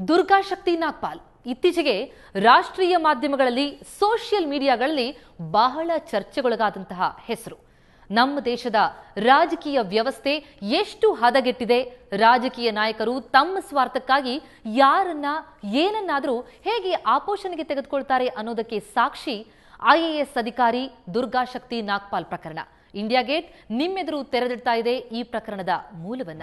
ದುರ್ಗಾಶಕ್ತಿ ನಾಗ್ಪಾಲ್ ಇತ್ತೀಚೆಗೆ ರಾಷ್ಟ್ರೀಯ ಮಾಧ್ಯಮಗಳಲ್ಲಿ ಸೋಷಿಯಲ್ ಮೀಡಿಯಾಗಳಲ್ಲಿ ಬಹಳ ಚರ್ಚೆಗೊಳಗಾದಂತಹ ಹೆಸರು ನಮ್ಮ ದೇಶದ ರಾಜಕೀಯ ವ್ಯವಸ್ಥೆ ಎಷ್ಟು ಹದಗೆಟ್ಟಿದೆ ರಾಜಕೀಯ ನಾಯಕರು ತಮ್ಮ ಸ್ವಾರ್ಥಕ್ಕಾಗಿ ಯಾರನ್ನ ಏನನ್ನಾದರೂ ಹೇಗೆ ಆಪೋಷಣೆಗೆ ತೆಗೆದುಕೊಳ್ತಾರೆ ಅನ್ನೋದಕ್ಕೆ ಸಾಕ್ಷಿ ಐಎಎಸ್ ಅಧಿಕಾರಿ ದುರ್ಗಾಶಕ್ತಿ ನಾಗ್ಪಾಲ್ ಪ್ರಕರಣ ಇಂಡಿಯಾ ಗೇಟ್ ನಿಮ್ಮೆದುರು ತೆರೆದಿಡ್ತಾ ಇದೆ ಈ ಪ್ರಕರಣದ ಮೂಲವನ್ನ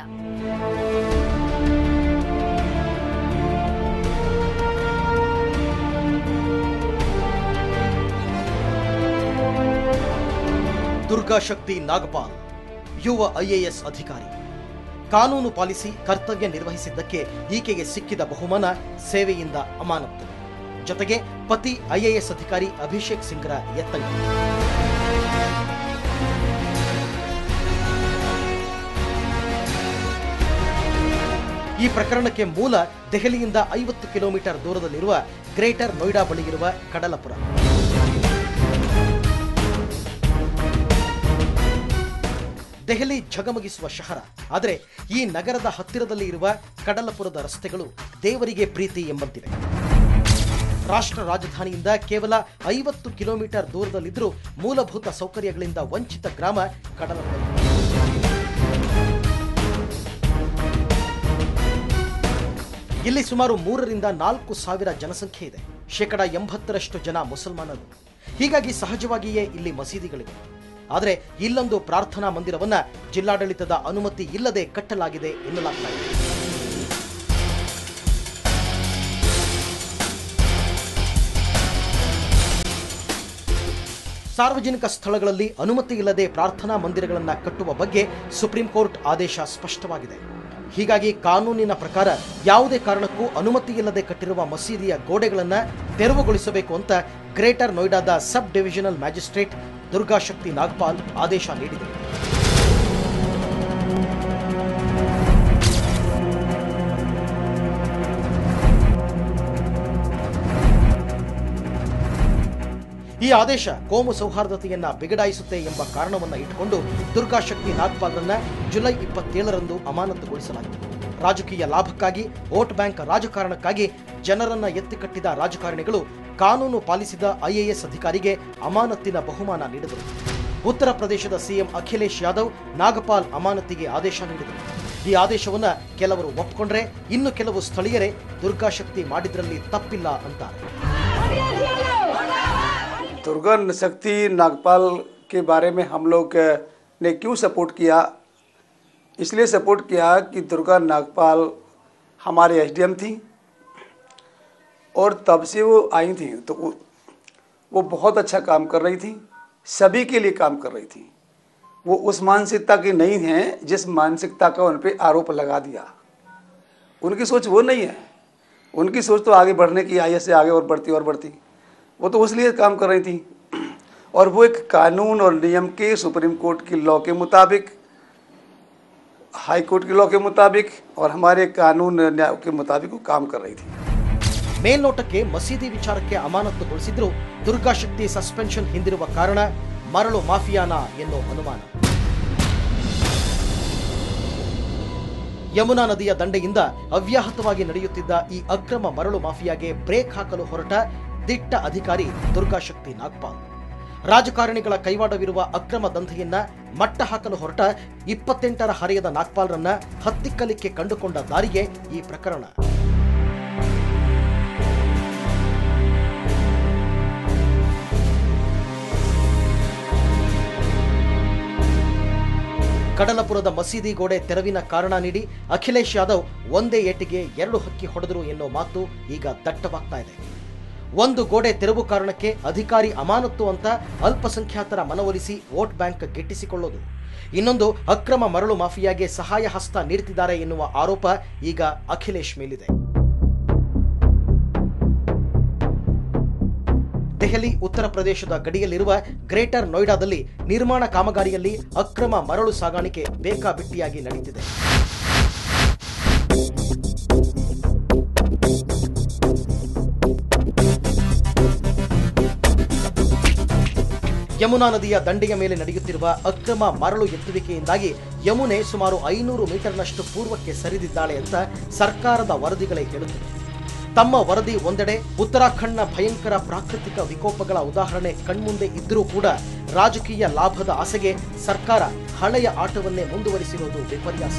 ದುರ್ಗಾಶಕ್ತಿ ನಾಗಪಾಲ್ ಯುವ ಐಎಎಸ್ ಅಧಿಕಾರಿ ಕಾನೂನು ಪಾಲಿಸಿ ಕರ್ತವ್ಯ ನಿರ್ವಹಿಸಿದ್ದಕ್ಕೆ ಈಕೆಗೆ ಸಿಕ್ಕಿದ ಬಹುಮಾನ ಸೇವೆಯಿಂದ ಅಮಾನತ್ತು ಜೊತೆಗೆ ಪತಿ ಐಎಎಸ್ ಅಧಿಕಾರಿ ಅಭಿಷೇಕ್ ಸಿಂಗ್ರ ಎತ್ತಂಗ ಈ ಪ್ರಕರಣಕ್ಕೆ ಮೂಲ ದೆಹಲಿಯಿಂದ ಐವತ್ತು ಕಿಲೋಮೀಟರ್ ದೂರದಲ್ಲಿರುವ ಗ್ರೇಟರ್ ನೋಯ್ಡಾ ಬಳಿ ಇರುವ ಕಡಲಪುರ ದೆಹಲಿ ಝಗಮಗಿಸುವ ಶಹರ ಆದರೆ ಈ ನಗರದ ಹತ್ತಿರದಲ್ಲಿ ಇರುವ ಕಡಲಪುರದ ರಸ್ತೆಗಳು ದೇವರಿಗೆ ಪ್ರೀತಿ ಎಂಬಂತಿವೆ ರಾಷ್ಟ್ರ ರಾಜಧಾನಿಯಿಂದ ಕೇವಲ ಐವತ್ತು ಕಿಲೋಮೀಟರ್ ದೂರದಲ್ಲಿದ್ದರೂ ಮೂಲಭೂತ ಸೌಕರ್ಯಗಳಿಂದ ವಂಚಿತ ಗ್ರಾಮ ಕಡಲಪುರ ಇಲ್ಲಿ ಸುಮಾರು ಮೂರರಿಂದ ನಾಲ್ಕು ಸಾವಿರ ಜನಸಂಖ್ಯೆ ಇದೆ ಶೇಕಡ ಎಂಬತ್ತರಷ್ಟು ಜನ ಮುಸಲ್ಮಾನರು ಹೀಗಾಗಿ ಸಹಜವಾಗಿಯೇ ಇಲ್ಲಿ ಮಸೀದಿಗಳಿವೆ ಆದರೆ ಇಲ್ಲೊಂದು ಪ್ರಾರ್ಥನಾ ಮಂದಿರವನ್ನ ಜಿಲ್ಲಾಡಳಿತದ ಅನುಮತಿ ಇಲ್ಲದೆ ಕಟ್ಟಲಾಗಿದೆ ಎನ್ನಲಾಗ್ತಾ ಇದೆ ಸಾರ್ವಜನಿಕ ಸ್ಥಳಗಳಲ್ಲಿ ಅನುಮತಿ ಇಲ್ಲದೆ ಪ್ರಾರ್ಥನಾ ಮಂದಿರಗಳನ್ನು ಕಟ್ಟುವ ಬಗ್ಗೆ ಸುಪ್ರೀಂ ಕೋರ್ಟ್ ಆದೇಶ ಸ್ಪಷ್ಟವಾಗಿದೆ ಹೀಗಾಗಿ ಕಾನೂನಿನ ಪ್ರಕಾರ ಯಾವುದೇ ಕಾರಣಕ್ಕೂ ಅನುಮತಿ ಇಲ್ಲದೆ ಕಟ್ಟಿರುವ ಮಸೀದಿಯ ಗೋಡೆಗಳನ್ನು ತೆರವುಗೊಳಿಸಬೇಕು ಅಂತ ಗ್ರೇಟರ್ ನೋಯ್ಡಾದ sub divisional magistrate Durga Shakti Nagpal ಆದೇಶ ನೀಡಿದರು ಈ ಆದೇಶ ಕೋಮು ಸೌಹಾರ್ದತೆಯನ್ನ ಬಿಗಡಾಯಿಸುತ್ತೆ ಎಂಬ ಕಾರಣವನ್ನ ಇಟ್ಟುಕೊಂಡು ದುರ್ಗಾಶಕ್ತಿ ನಾಗ್ಪಾಲ್ರನ್ನ ಜುಲೈ ಇಪ್ಪತ್ತೇಳರಂದು ಅಮಾನತುಗೊಳಿಸಲಾಗಿದೆ ರಾಜಕೀಯ ಲಾಭಕ್ಕಾಗಿ ವೋಟ್ ಬ್ಯಾಂಕ್ ರಾಜಕಾರಣಕ್ಕಾಗಿ ಜನರನ್ನ ಎತ್ತಿಕಟ್ಟಿದ ರಾಜಕಾರಣಿಗಳು ಕಾನೂನು ಪಾಲಿಸಿದ ಐಎಎಸ್ ಅಧಿಕಾರಿಗೆ ಅಮಾನತ್ತಿನ ಬಹುಮಾನ ನೀಡಿದರು ಉತ್ತರ ಪ್ರದೇಶದ ಸಿಎಂ ಅಖಿಲೇಶ್ ಯಾದವ್ ನಾಗಪಾಲ್ ಅಮಾನತಿಗೆ ಆದೇಶ ನೀಡಿದರು ಈ ಆದೇಶವನ್ನ ಕೆಲವರು ಒಪ್ಕೊಂಡ್ರೆ ಇನ್ನು ಕೆಲವು ಸ್ಥಳೀಯರೇ ದುರ್ಗಾಶಕ್ತಿ ಮಾಡಿದ್ರಲ್ಲಿ ತಪ್ಪಿಲ್ಲ ಅಂತಾರೆ दुर्गा शक्ति नागपाल के बारे में हम लोग अ, ने क्यों सपोर्ट किया इसलिए सपोर्ट किया कि दुर्गा नागपाल हमारे एसडीएम थी और तब से वो आई थी तो वो, वो बहुत अच्छा काम कर रही थी सभी के लिए काम कर रही थी वो उस मानसिकता की नहीं है जिस मानसिकता का उन पर आरोप लगा दिया उनकी सोच वो नहीं है उनकी सोच तो आगे बढ़ने की आगे से आगे और बढ़ती और बढ़ती वो तो उसलिए काम कर रही थी और वो एक कानून और नियम के सुप्रीम कोर्ट की लॉ के मुताबिक हाई कोर्ट के लॉ के मुताबिक और हमारे कानून न्याय के मुताबिक वो काम कर रही थी ಮೇಲ್ನೋಟಕ್ಕೆ ಮಸೀದಿ ವಿಚಾರಕ್ಕೆ ಅಮಾನತುಗೊಳಿಸಿದ್ರು ದುರ್ಗಾಶಕ್ತಿ ಸಸ್ಪೆನ್ಷನ್ ಹಿಂದಿರುವ ಕಾರಣ ಮರಳು ಮಾಫಿಯಾನ ಎನ್ನೋ ಅನುಮಾನ ಯಮುನಾ ನದಿಯ ದಂಡೆಯಿಂದ ಅವ್ಯಾಹತವಾಗಿ ನಡೆಯುತ್ತಿದ್ದ ಈ ಅಕ್ರಮ ಮರಳು ಮಾಫಿಯಾಗೆ ಬ್ರೇಕ್ ಹಾಕಲು ಹೊರಟ ದಿಟ್ಟ ಅಧಿಕಾರಿ ದುರ್ಗಾಶಕ್ತಿ ನಾಗ್ಪಾಲ್ ರಾಜಕಾರಣಿಗಳ ಕೈವಾಡವಿರುವ ಅಕ್ರಮ ದಂಧೆಯನ್ನ ಮಟ್ಟ ಹಾಕಲು ಹೊರಟ ಇಪ್ಪತ್ತೆಂಟರ ಹರೆಯದ ನಾಗ್ಪಾಲ್ರನ್ನ ಹತ್ತಿಕ್ಕಲಿಕ್ಕೆ ಕಂಡುಕೊಂಡ ದಾರಿಗೆ ಈ ಪ್ರಕರಣ ಕಡಲಪುರದ ಮಸೀದಿ ಗೋಡೆ ತೆರವಿನ ಕಾರಣ ನೀಡಿ ಅಖಿಲೇಶ್ ಯಾದವ್ ಒಂದೇ ಏಟಿಗೆ ಎರಡು ಹಕ್ಕಿ ಹೊಡೆದರು ಎನ್ನೋ ಮಾತು ಈಗ ದಟ್ಟವಾಗ್ತಾ ಇದೆ ಒಂದು ಗೋಡೆ ತೆರವು ಕಾರಣಕ್ಕೆ ಅಧಿಕಾರಿ ಅಮಾನತ್ತು ಅಂತ ಅಲ್ಪಸಂಖ್ಯಾತರ ಮನವೊಲಿಸಿ ವೋಟ್ ಬ್ಯಾಂಕ್ ಗಿಟ್ಟಿಸಿಕೊಳ್ಳೋದು ಇನ್ನೊಂದು ಅಕ್ರಮ ಮರಳು ಮಾಫಿಯಾಗೆ ಸಹಾಯ ಹಸ್ತ ನೀಡುತ್ತಿದ್ದಾರೆ ಎನ್ನುವ ಆರೋಪ ಈಗ ಅಖಿಲೇಶ್ ಮೇಲಿದೆ ದೆಹಲಿ ಉತ್ತರ ಪ್ರದೇಶದ ಗಡಿಯಲ್ಲಿರುವ ಗ್ರೇಟರ್ ನೋಯ್ಡಾದಲ್ಲಿ ನಿರ್ಮಾಣ ಕಾಮಗಾರಿಯಲ್ಲಿ ಅಕ್ರಮ ಮರಳು ಸಾಗಾಣಿಕೆ ಬೇಕಾಬಿಟ್ಟಿಯಾಗಿ ನಡೆಯುತ್ತಿದೆ ಯಮುನಾ ನದಿಯ ದಂಡೆಯ ಮೇಲೆ ನಡೆಯುತ್ತಿರುವ ಅಕ್ರಮ ಮರಳು ಎತ್ತುವಿಕೆಯಿಂದಾಗಿ ಯಮುನೆ ಸುಮಾರು ಐನೂರು ಮೀಟರ್ನಷ್ಟು ಪೂರ್ವಕ್ಕೆ ಸರಿದಿದ್ದಾಳೆ ಅಂತ ಸರ್ಕಾರದ ವರದಿಗಳೇ ಹೇಳುತ್ತವೆ ತಮ್ಮ ವರದಿ ಒಂದೆಡೆ ಉತ್ತರಾಖಂಡ್ನ ಭಯಂಕರ ಪ್ರಾಕೃತಿಕ ವಿಕೋಪಗಳ ಉದಾಹರಣೆ ಕಣ್ಮುಂದೆ ಇದ್ದರೂ ಕೂಡ ರಾಜಕೀಯ ಲಾಭದ ಆಸೆಗೆ ಸರ್ಕಾರ ಹಳೆಯ ಆಟವನ್ನೇ ಮುಂದುವರಿಸಿರೋದು ವಿಪರ್ಯಾಸ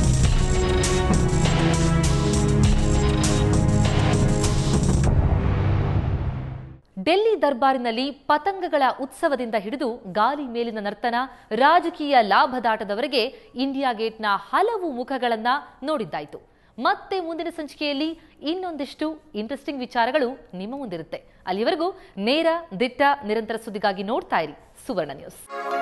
ಡೆಲ್ಲಿ ದರ್ಬಾರಿನಲ್ಲಿ ಪತಂಗಗಳ ಉತ್ಸವದಿಂದ ಹಿಡಿದು ಗಾಲಿ ಮೇಲಿನ ನರ್ತನ ರಾಜಕೀಯ ಲಾಭದಾಟದವರೆಗೆ ಇಂಡಿಯಾ ಗೇಟ್ನ ಹಲವು ಮುಖಗಳನ್ನ ನೋಡಿದ್ದಾಯ್ತು ಮತ್ತೆ ಮುಂದಿನ ಸಂಚಿಕೆಯಲ್ಲಿ ಇನ್ನೊಂದಿಷ್ಟು ಇಂಟ್ರೆಸ್ಟಿಂಗ್ ವಿಚಾರಗಳು ನಿಮ್ಮ ಮುಂದಿರುತ್ತೆ ಅಲ್ಲಿವರೆಗೂ ನೇರ ದಿಟ್ಟ ನಿರಂತರ ಸುದ್ದಿಗಾಗಿ ನೋಡ್ತಾ ಇರಿ ಸುವರ್ಣ ನ್ಯೂಸ್